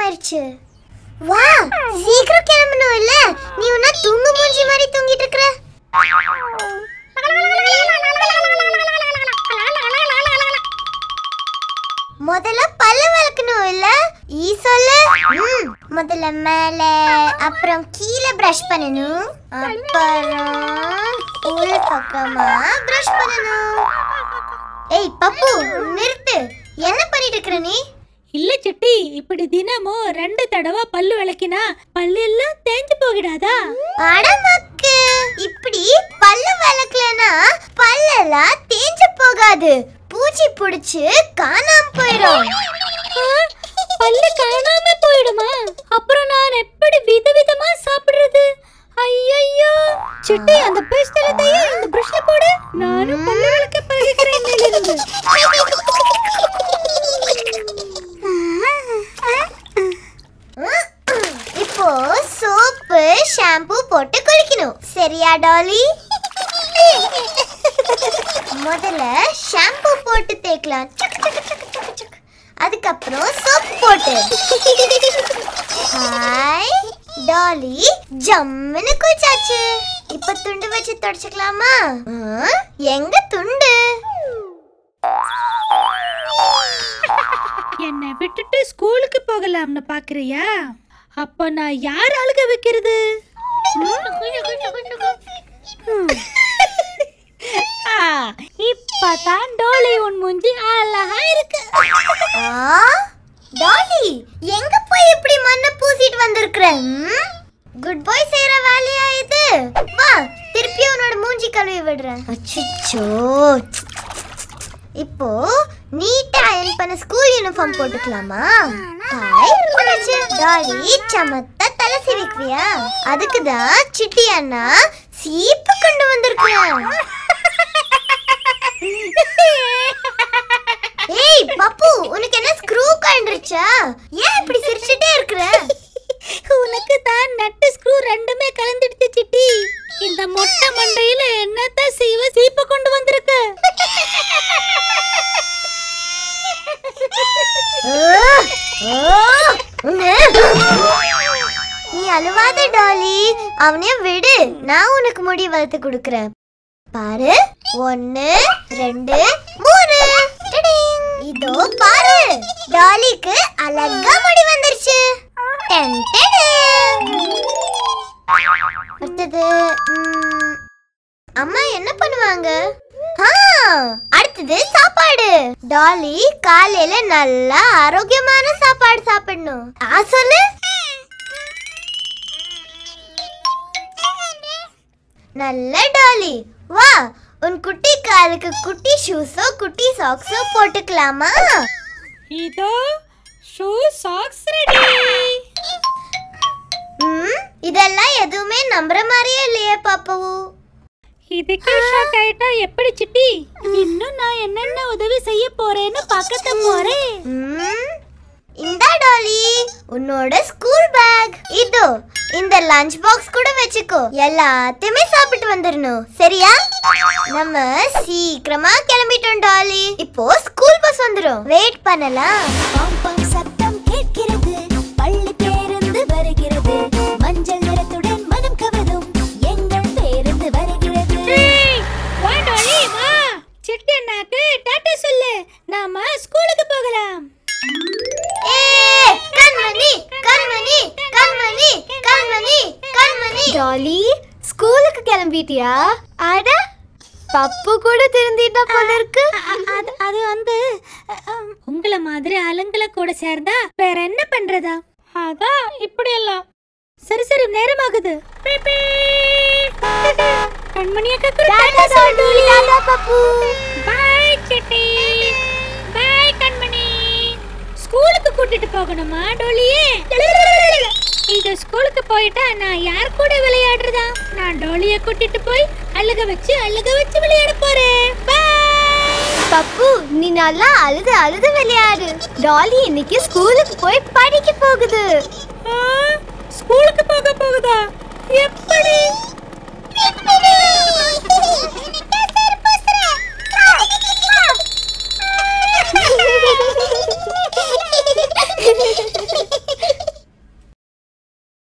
ஆயிடுச்சு வா சீக்கிரம் கிளம்பணும் இல்ல நீ உன்ன தூங்கு மூஞ்சி மாதிரி தூங்கிட்டு இருக்கற முதல்ல பல்லு விளக்கணும் இல்ல ஈ சொல்லு ம், முதல்ல மேல அப்புறம் கீழே பிரஷ் பண்ணணும் அப்புறம் உள் பக்கமா பிரஷ் பண்ணணும் ஏய் பப்பு நிறுத்து என்ன பண்ணிட்டு இருக்கற நீ இல்ல சிட்டி இப்படி தினமும் ரெண்டு தடவை பல்லு விளக்கினா பல்லு எல்லாம் தேஞ்சு போகிடாதா அடமக்கு இப்படி பல்லு விளக்கலனா பல்லெல்லாம் தேஞ்சு போகாது பூச்சி புடிச்சு காணாம போயிடும் ஆ, பல்லு காணாம போயிடுமா அப்புறம் நான் எப்படி விதவிதமா சாப்பிடுறது ஐயோ சிட்டி அந்த பேஸ்ட் எல்லாத்தையும் இந்த பிரஷ்ல போடு நானும் பல்லு விளக்க பழகிறேன் இன்னையிலிருந்து இப்போ சோப்பு ஷாம்பு போட்டு குளிக்கணும் சரியா டாலி முதல்ல ஷாம்பு போட்டு தேய்க்கலாம் சக் சக் சக் சக் சக் சக். அதுக்கப்புறம் சோப் போட்டு ஹாய் டாலி ஜம்முன்னு குளிச்சாச்சு இப்ப துண்டு வச்சு தொடச்சுக்கலாமா ஆ, எங்க துண்டு என்னை விட்டுட்டு ஸ்கூலுக்கு போகலாம்னு பாக்குறியா அப்ப நான் யார் அழுக வைக்கிறது ஆ, இப்பதான் டோலி உன் மூஞ்சி அழகா இருக்கு ஆ, டாலி எங்க போய் இப்படி மண்ணை பூசிட்டு வந்திருக்கிற குட் பாய் செய்யற வேலையா இது வா திருப்பி உன்னோட மூஞ்சி கழுவி விடுறேன் அச்சோ இப்போ நீட்டா அயன் பண்ண ஸ்கூல் யூனிஃபார்ம் போட்டுக்கலாமா ஹாய் போடாச்சு டாலி சமத்தா தலை சீவிக்குவியா அதுக்கு தான் சிட்டி அண்ணா சீப்பு கொண்டு வந்திருக்கேன் ஏய் பப்பு உனக்கு என்ன ஸ்க்ரூ கழண்டுருச்சா ஏன் இப்படி சிரிச்சிட்டே இருக்கிற உனக்கு தான் நட்டு ஸ்க்ரூ ரெண்டுமே கலந்துடுச்சு சிட்டி இந்த மொட்டை மண்டையில என்னத்தான் செய்வ சீப்ப கொண்டு வந்திருக்க நீ அழுவாத டாலி அவனையும் விடு நான் உனக்கு முடி வளர்த்து கொடுக்கறேன் பாரு ஒன்னு ரெண்டு மூணு டிடிங். இதோ பாரு டாலிக்கு அழகா முடி வந்துருச்சு டென் டெடன். அடுத்தது ம், அம்மா என்ன பண்ணுவாங்க ஆ, அடுத்தது சாப்பாடு டாலி காலையில நல்லா ஆரோக்கியமான சாப்பாடு சாப்பிடணும் ஆ சொல்லு நல்ல டாலி வா உன் குட்டி காலுக்கு குட்டி ஷூஸோ குட்டி சாக்ஸோ போட்டுக்கலாமா இதோ ஷூ சாக்ஸ் ரெடி ம் இதெல்லாம் எதுவுமே நம்புற மாதிரியே இல்லையே பாப்பு இதுக்கு ஷாக் ஆயிட்டா எப்படி சிட்டி இன்னும் நான் என்னென்ன உதவி செய்ய போறேன்னு பக்கத்து போறேன் ம், இந்தா டாலி உன்னோட ஸ்கூல் பேக் இதோ இந்த லஞ்ச் பாக்ஸ் கூட வச்சுக்கோ எல்லாத்தையுமே சாப்பிட்டு வந்துடணும் சரியா நம்ம சீக்கிரமா கிளம்பிட்டோம் டாலி இப்போ ஸ்கூல் பஸ் வந்துரும் வெயிட் பண்ணலாம் பாம் பாம் சத்தம் கேட்கிறது பள்ளி பேருந்து வருகிறது மஞ்சள் நிறத்துடன் மனம் கவரும் எங்கள் பேருந்து வருகிறது ஏய், வா டோலி, வா. சிட்டி அண்ணாக்கு டாட்டா சொல்லு நாம ஸ்கூலுக்கு போகலாம் ஏ கண்மணி கண்மணி கண்மணி கண்மணி கண்மணி டாலி ஸ்கூலுக்கு கிளம்பிட்டியா அட பப்பு கூட திருந்திட்டா போல இருக்கு அ- அது அது வந்து அ, அம், உங்கள மாதிரி ஆளுங்களை கூட சேர்ந்தா வேற என்ன பண்றதா அதான் இப்படி எல்லாம் சரி சரி நேரமாகுது பீ, பீ. கண்மணி அக்கா கூட டாட்டா சொல்லு டோலி. பப்பு பாய் சிட்டி பாய் கண்மணி ஸ்கூலுக்கு கூட்டிட்டு போகணுமா டோலியே இது ஸ்கூலுக்கு போயிட்டா நான் யார் கூட விளையாடுறதா நான் டோலிய கூட்டிட்டு போய் அழுக வச்சு அழுக வச்சு விளையாட போறேன் பாய் பப்பு நீ நல்லா அழுது அழுது விளையாடு டாலி இன்னைக்கு ஸ்கூலுக்கு போய் படிக்க போகுது ஆ, ஸ்கூலுக்கு போக போகுதா எப்படி